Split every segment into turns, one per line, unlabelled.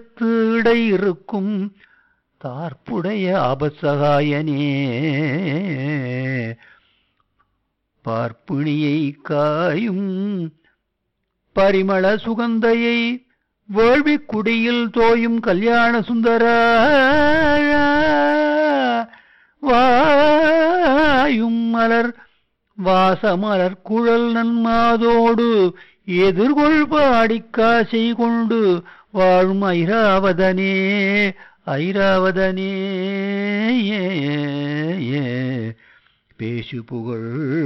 இடை இருக்கும் தார்ப்புடைய ஆபசகாயனே பார்ப்பிணியை காயும் பரிமள சுகந்தையை வேள்விக் குடியில் தோயும் கல்யாண சுந்தர வாயும் மலர் வாசமலர் குழல் நன்மாதோடு எதிர்கொள் பாடிக் காசை கொண்டு வாழும் ஐராவதனே ஐராவதனே ஏ, ஏ, பேசு புகழ்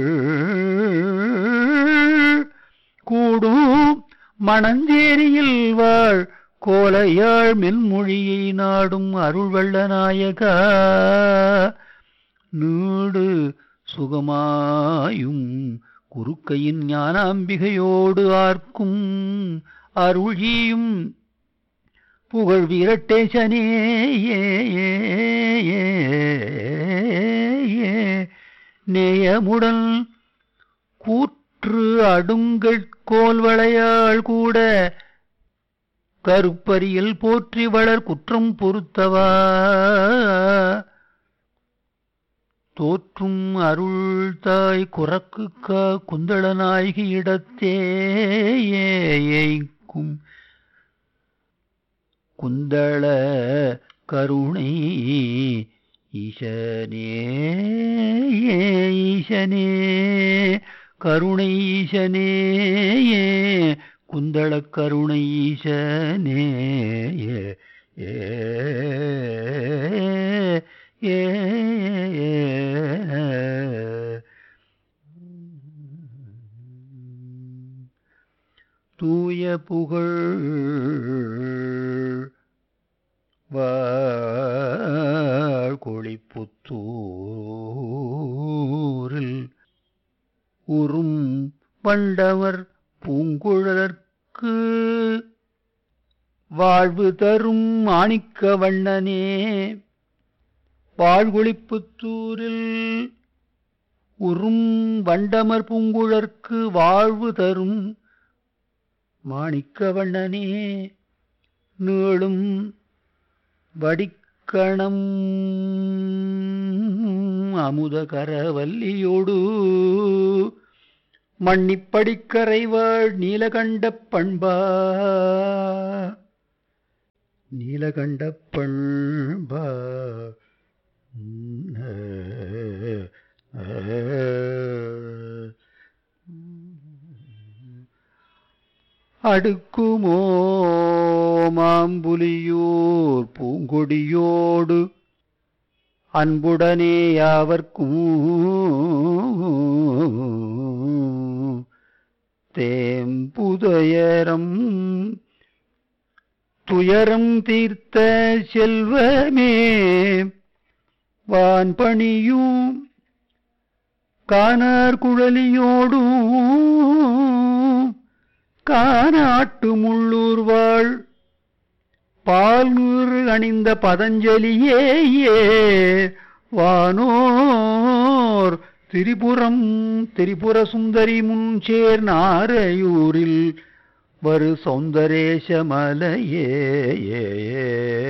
கூடும் மணஞ்சேரியில் வாழ் கோலையாழ் மென்மொழியை நாடும் அருள் வெள்ள நாயகா நீடு சுகமாயும் குறுக்கையின் ஞானாம்பிகையோடு ஆர்க்கும் அருளியும் புகழ் வீரட்டேசனே ஏ, ஏ, ஏ, ஏ, நேயமுடன் கூற்று அடுங்கட்கோல் வளையாள் கூட கருப்பரியில் போற்றி வளர் குற்றம் பொறுத்தவா தோற்றும் அருள் தாய் குறக்குக்க குந்தள நாயகி இடத்தே ஏய்க்கும் குந்தள கருணை ஈசனே ஈசனே கருணை ஈசனே குந்தள கருணை ஈசனே ஏ ஏ ஏ தூய புகழ் வாழ்கொழிப்புத்தூரில் உறும் பண்டவர் பூங்குழலர்க்கு வாழ்வு தரும் மாணிக்க வண்ணனே வாழ்கொழிப்புத்தூரில் உறும் வண்டமர் பூங்குழற்கு வாழ்வு தரும் மாணிக்க வண்ணனே நீளும் வடிக்கணம் அமுத கரவல்லியோடு மன்னிப்படிக்கரைவாழ் நீலகண்ட பண்பா நீலகண்ட பண்பா உம், ஆ, ஆ. அடுக்குமோ மாம்புலியூர் பூங்கொடியோடு அன்புடனே யாவர்க்கும் தேம்புதயரம் துயரம் தீர்த்த செல்வமே வான்பணியும் காணார் குழலியோடும் கானாட்டு முள்ளூர் வாழ் பால் நூறு அணிந்த பதஞ்சலியே வானோர் திரிபுரம் திரிபுர சுந்தரி முன்சேர் நாரையூரில் வரு சௌந்தரேஷ மலையே